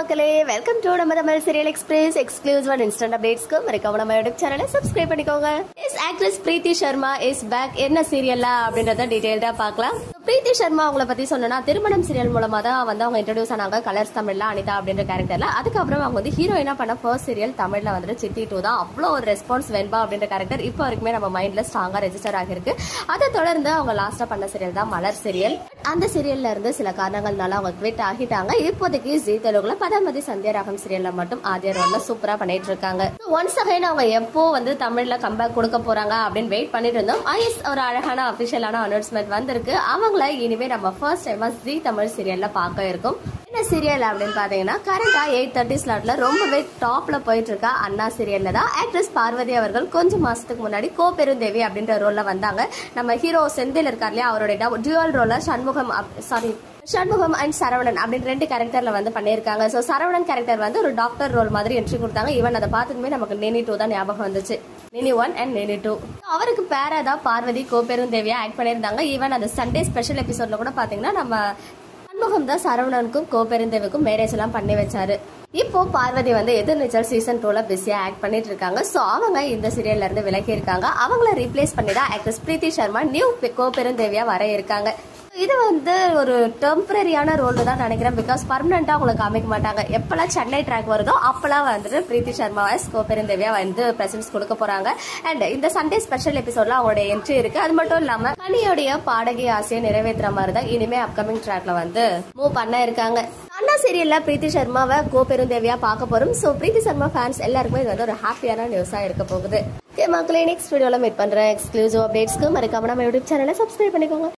மக்களே welcome to நம்ம Tamil serial express exclusive and instant அப்டேட்ஸ்க்கு மறக்காம நம்ம யூடியூப் சேனலை சப்ஸ்கிரைப் பண்ணிக்கோங்க is actress Preethi Sharma is back என்ன சீரியல்ல அப்படின்றத டீடைல்டா பார்க்கலாம் பிரீத்தி சர்மா அவங்கள பத்தி சொன்னா திருமணம் சீரியல் மூலமா தான் வந்து அவங்க இன்ட்ரடியூஸ் ஆனாங்க கலர்ஸ் தமிழ்ல அனிதா அப்படின்ற கேரக்டர்ல அதுக்கப்புறம் அவங்க வந்து ஹீரோயினா பண்ண ஃபர்ஸ்ட் சீரியல் தமிழ்ல வந்துட்டு சித்தி டூ தான் அவ்வளோ ஒரு ரெஸ்பான்ஸ் வெண்பா அப்படின்ற கேரக்டர் இப்போ வரைக்குமே நம்ம மைண்ட்ல ஸ்ட்ராங்கா ரெஜிஸ்டர் ஆகிருக்கு அதை தொடர்ந்து அவங்க லாஸ்டா பண்ண சீரியல் தான் மலர் சீரியல் அந்த சீரியல்ல இருந்து சில காரணங்கள்னால அவங்க குவிட் ஆகிட்டாங்க இப்போதைக்கு ஜி தெலுங்குல பதாமதி சந்தியா ராகம் சீரியல்ல மட்டும் ஆதிய ரோல்ல சூப்பரா பண்ணிட்டு இருக்காங்க ஒன்ஸ் அகைன் அவங்க எப்போ வந்து தமிழ்ல கம்பேக் கொடுக்க போறாங்க அப்படின்னு வெயிட் பண்ணிட்டு இருந்தோம் ஐஎஸ் ஒரு அழகான அபிஷியலான அனௌன்ஸ்மெண்ட் வந்திருக்கு அவங்கள இனிமே நம்ம ஃபர்ஸ்ட் டைமா ஜி தமிழ் சீரியல்ல பார்க்க இருக்கோம் என்ன சீரியல் அப்படின்னு பாத்தீங்கன்னா கரண்டா எயிட் தேர்ட்டி ஸ்லாட்ல ரொம்பவே டாப்ல போயிட்டு இருக்கா அண்ணா சீரியல்ல தான் ஆக்ட்ரஸ் பார்வதி அவர்கள் கொஞ்சம் மாசத்துக்கு முன்னாடி கோ பெருந்தேவி அப்படின்ற ரோல்ல வந்தாங்க நம்ம ஹீரோ செந்தில் இருக்கார் இல்லையா அவருடைய டியூவல் ரோல்ல சண்முகம் சாரி சண்முகம் அண்ட் சரவணன் அப்படின்னு ரெண்டு கேரக்டர்ல வந்து பண்ணியிருக்காங்க ஸோ சரவணன் கேரக்டர் வந்து ஒரு டாக்டர் ரோல் மாதிரி என்ட்ரி கொடுத்தாங்க ஈவன் அதை பார்த்ததுமே நமக்கு நேனி டூ தான் ஞாபகம் வந்துச்சு நேனி ஒன் அண்ட் நேனி டூ அவருக்கு பேரா தான் பார்வதி கோபெரும் தேவியா ஆக்ட் பண்ணியிருந்தாங்க ஈவன் அந்த சண்டே ஸ்பெஷல் எபிசோட்ல கூட பாத்தீங்கன்னா நம்ம சண்முகம் தான் சரவணனுக்கும் கோபெருந்தேவுக்கும் மேரேஜ் எல்லாம் பண்ணி வச்சாரு இப்போ பார்வதி வந்து எதிர்நீச்சல் சீசன் டூல பிஸியா ஆக்ட் பண்ணிட்டு இருக்காங்க சோ அவங்க இந்த சீரியல்ல இருந்து விலகி இருக்காங்க அவங்கள ரீப்ளேஸ் பண்ணி தான் ஆக்ட்ரஸ் பிரீத்தி சர்மா நியூ கோபெருந்தேவியா வர இருக்காங்க இது வந்து ஒரு டெம்பரரியான ரோல் தான் நினைக்கிறேன் பிகாஸ் பர்மனண்டா உங்களுக்கு காமிக்க மாட்டாங்க எப்பெல்லாம் சென்னை ட்ராக் வருதோ அப்பெல்லாம் வந்துட்டு பிரீத்தி சர்மா கோபெருந்தேவியா வந்து பிரசன்ஸ் கொடுக்க போறாங்க அண்ட் இந்த சண்டே ஸ்பெஷல் எபிசோட்ல அவங்களோட என்ட்ரி இருக்கு அது மட்டும் இல்லாம கனியோடைய பாடகி ஆசையை நிறைவேற்றுற மாதிரி தான் இனிமே அப்கமிங் ட்ராக்ல வந்து மூவ் பண்ண இருக்காங்க அண்ணா சீரியல்ல பிரீத்தி சர்மாவை கோபெருந்தேவியா பார்க்க போறோம் சோ பிரீத்தி சர்மா ஃபேன்ஸ் எல்லாருக்குமே இது வந்து ஒரு ஹாப்பியான நியூஸா இருக்க போகுது ஓகே மக்களே நெக்ஸ்ட் வீடியோல மீட் பண்றேன் எக்ஸ்க்ளூசிவ் அப்டேட்ஸ்க்கு மறக்காம நம்ம யூடியூப் சேனலை சப்ஸ்கிரைப் பண்ணிக்கோங்க